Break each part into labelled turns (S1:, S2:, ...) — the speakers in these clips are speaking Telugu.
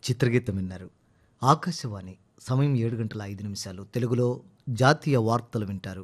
S1: చిత్రగీతం విన్నారు ఆకాశవాణి సమయం ఏడు గంటల ఐదు నిమిషాలు తెలుగులో జాతీయ వార్తలు వింటారు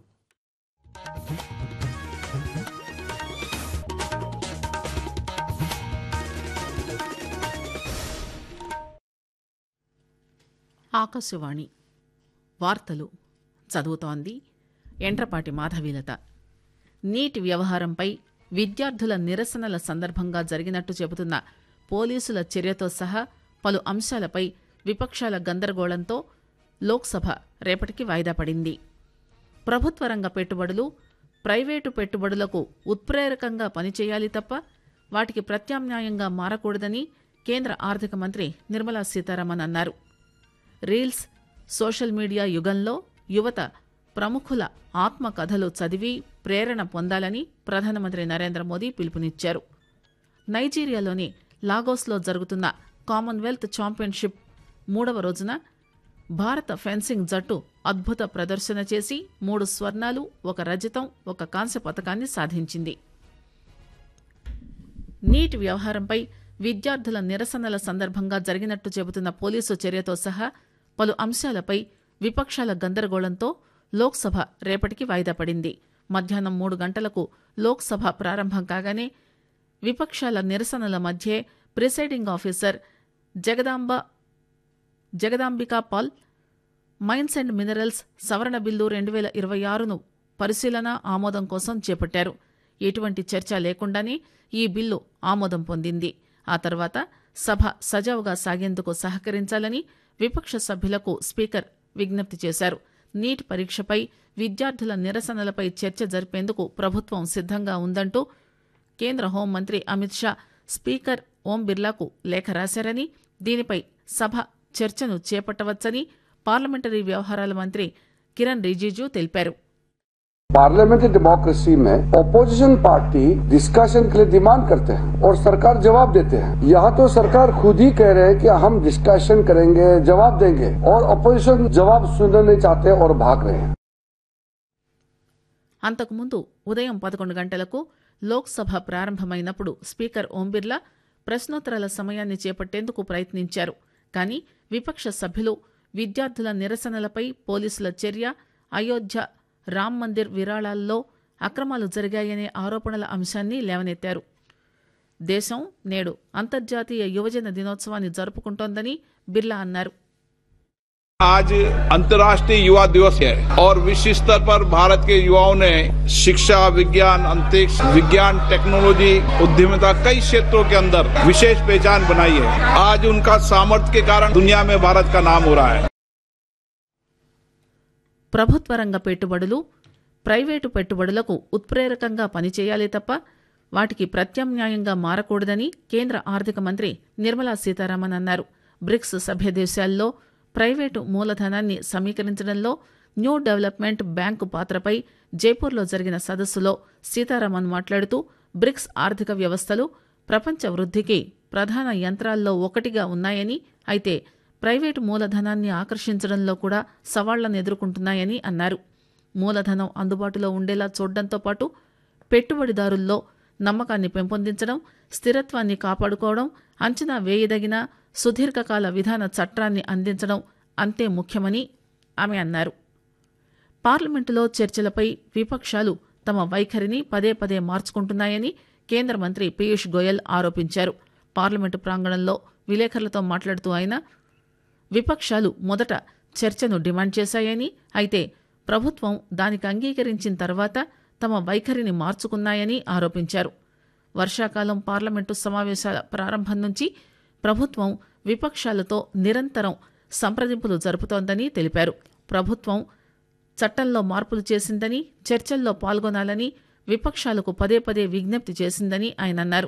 S2: ఆకాశవాణి వార్తలు చదువుతోంది ఎంట్రపాటి మాధవీలత నీటి వ్యవహారంపై విద్యార్థుల నిరసనల సందర్భంగా జరిగినట్టు చెబుతున్న పోలీసుల చర్యతో సహా పలు అంశాలపై విపక్షాల గందరగోళంతో లోక్సభ రేపటికి వాయిదా పడింది ప్రభుత్వ రంగ పెట్టుబడులు ప్రైవేటు పెట్టుబడులకు ఉత్ప్రేరకంగా పనిచేయాలి తప్ప వాటికి ప్రత్యామ్నాయంగా మారకూడదని కేంద్ర ఆర్థిక మంత్రి నిర్మలా సీతారామన్ అన్నారు రీల్స్ సోషల్ మీడియా యుగంలో యువత ప్రముఖుల ఆత్మకథలు చదివి ప్రేరణ పొందాలని ప్రధానమంత్రి నరేంద్ర మోదీ పిలుపునిచ్చారు నైజీరియాలోని లాగోస్లో జరుగుతున్న కామన్వెల్త్ ఛాంపియన్షిప్ మూడవ రోజున భారత ఫెన్సింగ్ జట్టు అద్భుత ప్రదర్శన చేసి మూడు స్వర్ణాలు ఒక రజతం ఒక కాంస్య పథకాన్ని సాధించింది నీటి వ్యవహారంపై విద్యార్థుల నిరసనల సందర్భంగా జరిగినట్టు చెబుతున్న పోలీసు చర్యతో సహా పలు అంశాలపై విపక్షాల గందరగోళంతో లోక్సభ రేపటికి వాయిదా పడింది మధ్యాహ్నం మూడు గంటలకు లోక్సభ ప్రారంభం కాగానే విపక్షాల నిరసనల మధ్యే presiding officer Jagadamba Jagadambika Pal mines and minerals సవరణ బిల్లు రెండు వేల ఇరవై ఆరును పరిశీలన ఆమోదం కోసం చేపట్టారు ఎటువంటి చర్చ లేకుండానే ఈ బిల్లు ఆమోదం పొందింది ఆ తర్వాత సభ సజావుగా సాగేందుకు సహకరించాలని విపక్ష సభ్యులకు స్పీకర్ విజ్ఞప్తి చేశారు నీట్ పరీక్షపై విద్యార్థుల నిరసనలపై చర్చ జరిపేందుకు ప్రభుత్వం సిద్ధంగా ఉందంటూ కేంద్ర హోంమంత్రి అమిత్ షా స్పీకర్ ఓం బిర్లాకు లేఖ రాశారని దీనిపై సభ చర్చను చేపట్టవచ్చని పార్లమెంటరీ వ్యవహారాల మంత్రి కిరణ్ రిజిజు తెలిపారు
S3: पार्लियामेंट्री डेमोक्रेसी में ओपोजिशन पार्टी डिस्कशन के लिए डिमांड करते हैं और सरकार जवाब देते हैं यहाँ तो सरकार खुद ही कह रहे हैं कि हम डिस्कशन करेंगे जवाब देंगे और ओपोजिशन जवाब सुनना नहीं चाहते और भाग रहे हैं
S2: అంతకుముందు ఉదయం పదకొండు గంటలకు లోక్సభ ప్రారంభమైనప్పుడు స్పీకర్ ఓం బిర్లా ప్రశ్నోత్తరాల సమయాన్ని చేపట్టేందుకు ప్రయత్నించారు కానీ విపక్ష సభ్యులు విద్యార్థుల నిరసనలపై పోలీసుల చర్య అయోధ్య రామ్ మందిర్ విరాళాల్లో అక్రమాలు జరిగాయనే ఆరోపణల అంశాన్ని లేవనెత్తారు దేశం నేడు అంతర్జాతీయ యువజన దినోత్సవాన్ని జరుపుకుంటోందని బిర్లా అన్నారు
S4: आज अंतर्राष्ट्रीय युवा दिवस है और विश्व स्तर पर भारत के युवाओं ने शिक्षा विज्ञान अंतरिक्ष विज्ञान टेक्नोलॉजी उद्यमिता कई क्षेत्रों के अंदर विशेष पहचान बनाई है आज उनका सामर्थ्य के कारण दुनिया में भारत का नाम हो रहा है
S2: ప్రభుత్వ రంగ పెట్టుబడులు ప్రైవేటు పెట్టుబడులకు ఉత్ప్రేరకంగా పనిచేయాలి తప్ప వాటికి ప్రత్యామ్నాయంగా మారకూడదని కేంద్ర ఆర్థిక మంత్రి నిర్మలా సీతారామన్ అన్నారు బ్రిక్స్ సభ్య దేశాల్లో ప్రైవేటు మూలధనాన్ని సమీకరించడంలో న్యూ డెవలప్మెంట్ బ్యాంకు పాత్రపై జైపూర్లో జరిగిన సదస్సులో సీతారామన్ మాట్లాడుతూ బ్రిక్స్ ఆర్థిక వ్యవస్థలు ప్రపంచ వృద్ధికి ప్రధాన యంత్రాల్లో ఒకటిగా ఉన్నాయని అయితే ప్రైవేటు మూలధనాన్ని ఆకర్షించడంలో కూడా సవాళ్లను ఎదుర్కొంటున్నాయని అన్నారు మూలధనం అందుబాటులో ఉండేలా చూడడంతో పాటు పెట్టుబడిదారుల్లో నమ్మకాన్ని పెంపొందించడం స్థిరత్వాన్ని కాపాడుకోవడం అంచనా వేయదగిన సుదీర్ఘకాల విధాన చట్టాన్ని అందించడం అంతే ముఖ్యమని ఆమె అన్నారు పార్లమెంటులో చర్చలపై విపక్షాలు తమ వైఖరిని పదే పదే మార్చుకుంటున్నాయని కేంద్ర మంత్రి పీయూష్ గోయల్ ఆరోపించారు పార్లమెంటు ప్రాంగణంలో విలేకరులతో మాట్లాడుతూ ఆయన విపక్షాలు మొదట చర్చను డిమాండ్ చేశాయని అయితే ప్రభుత్వం దానికి అంగీకరించిన తర్వాత తమ వైఖరిని మార్చుకున్నాయని ఆరోపించారు వర్షాకాలం పార్లమెంటు సమావేశాల ప్రారంభం నుంచి ప్రభుత్వం విపక్షాలతో నిరంతరం సంప్రదింపులు జరుపుతోందని తెలిపారు ప్రభుత్వం చట్టంలో మార్పులు చేసిందని చర్చల్లో పాల్గొనాలని విపక్షాలకు పదే పదే విజ్ఞప్తి చేసిందని ఆయన అన్నారు